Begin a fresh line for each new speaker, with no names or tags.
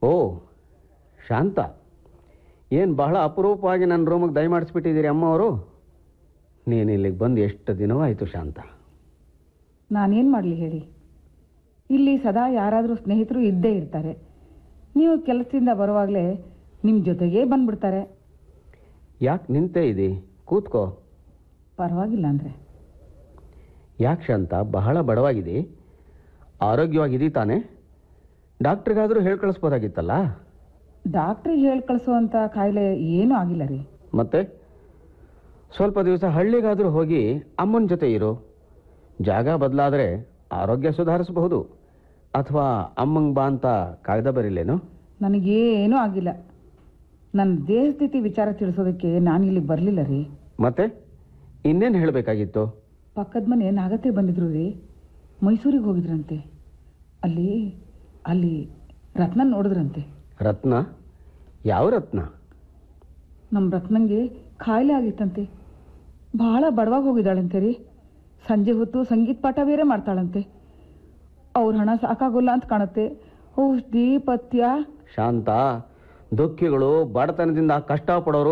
ಓ ಶಾಂತ ಏನು ಬಹಳ ಅಪರೂಪವಾಗಿ ನನ್ನ ರೂಮಿಗೆ ದಯಮಾಡಿಸ್ಬಿಟ್ಟಿದ್ದೀರಿ ಅಮ್ಮ ಅವರು ನೀನು ಇಲ್ಲಿಗೆ ಬಂದು ಎಷ್ಟು ದಿನವಾಯಿತು ಶಾಂತ
ನಾನೇನು ಮಾಡಲಿ ಹೇಳಿ ಇಲ್ಲಿ ಸದಾ ಯಾರಾದರೂ ಸ್ನೇಹಿತರು ಇದ್ದೇ ಇರ್ತಾರೆ ನೀವು ಕೆಲಸದಿಂದ ಬರುವಾಗಲೇ ನಿಮ್ಮ ಜೊತೆಗೇ ಬಂದ್ಬಿಡ್ತಾರೆ
ಯಾಕೆ ನಿಂತೇ ಇದಿ ಕೂತ್ಕೋ
ಪರವಾಗಿಲ್ಲ ಅಂದರೆ
ಯಾಕೆ ಶಾಂತ ಬಹಳ ಬಡವಾಗಿದೆ ಆರೋಗ್ಯವಾಗಿದ್ದೀ ತಾನೇ ಡಾಕ್ಟ್ರಿಗಾದರೂ ಹೇಳಿ ಕಳಿಸ್ಬೋದಾಗಿತ್ತಲ್ಲ
ಡಾಕ್ಟ್ರಿಗೆ ಹೇಳಿ ಕಳಿಸುವಂಥ ಕಾಯಿಲೆ ಏನೂ ಆಗಿಲ್ಲ ರೀ
ಮತ್ತೆ ಸ್ವಲ್ಪ ದಿವಸ ಹಳ್ಳಿಗಾದರೂ ಹೋಗಿ ಅಮ್ಮನ ಜೊತೆ ಇರು ಜಾಗ ಬದಲಾದರೆ ಆರೋಗ್ಯ ಸುಧಾರಿಸಬಹುದು ಅಥವಾ ಅಮ್ಮಂಗೆ ಬಾ ಅಂತ ಕಾಯ್ದೆ ಬರಿಲೇನು
ನನಗೇನೂ ಆಗಿಲ್ಲ ನನ್ನ ದೇಹ ಸ್ಥಿತಿ ವಿಚಾರ ತಿಳಿಸೋದಕ್ಕೆ ನಾನು ಇಲ್ಲಿಗೆ ಬರಲಿಲ್ಲ ರೀ
ಮತ್ತೆ ಇನ್ನೇನು ಹೇಳಬೇಕಾಗಿತ್ತು
ಪಕ್ಕದ ಮನೆ ನಾಗತ್ತೆ ಬಂದಿದ್ರು ರೀ ಮೈಸೂರಿಗೆ ಹೋಗಿದ್ರಂತೆ ಅಲ್ಲಿ ಅಲ್ಲಿ ರತ್ನ ನೋಡಿದ್ರಂತೆ
ರತ್ನ ಯಾವ ರತ್ನ
ನಮ್ಮ ರತ್ನಂಗೆ ಕಾಯಿಲೆ ಆಗಿತ್ತಂತೆ ಭಾಳ ಬಡವಾಗಿ ಹೋಗಿದ್ದಾಳಂತೆ ರೀ ಸಂಜೆ ಹೊತ್ತು ಸಂಗೀತ ಪಾಠ ಬೇರೆ ಮಾಡ್ತಾಳಂತೆ ಅವ್ರ ಹಣ ಸಾಕಾಗೋಲ್ಲ ಅಂತ ಕಾಣುತ್ತೆ ಔಷಧಿ ಪಥ್ಯ
ಶಾಂತ ದುಃಖಿಗಳು ಬಡತನದಿಂದ ಕಷ್ಟಪಡೋರು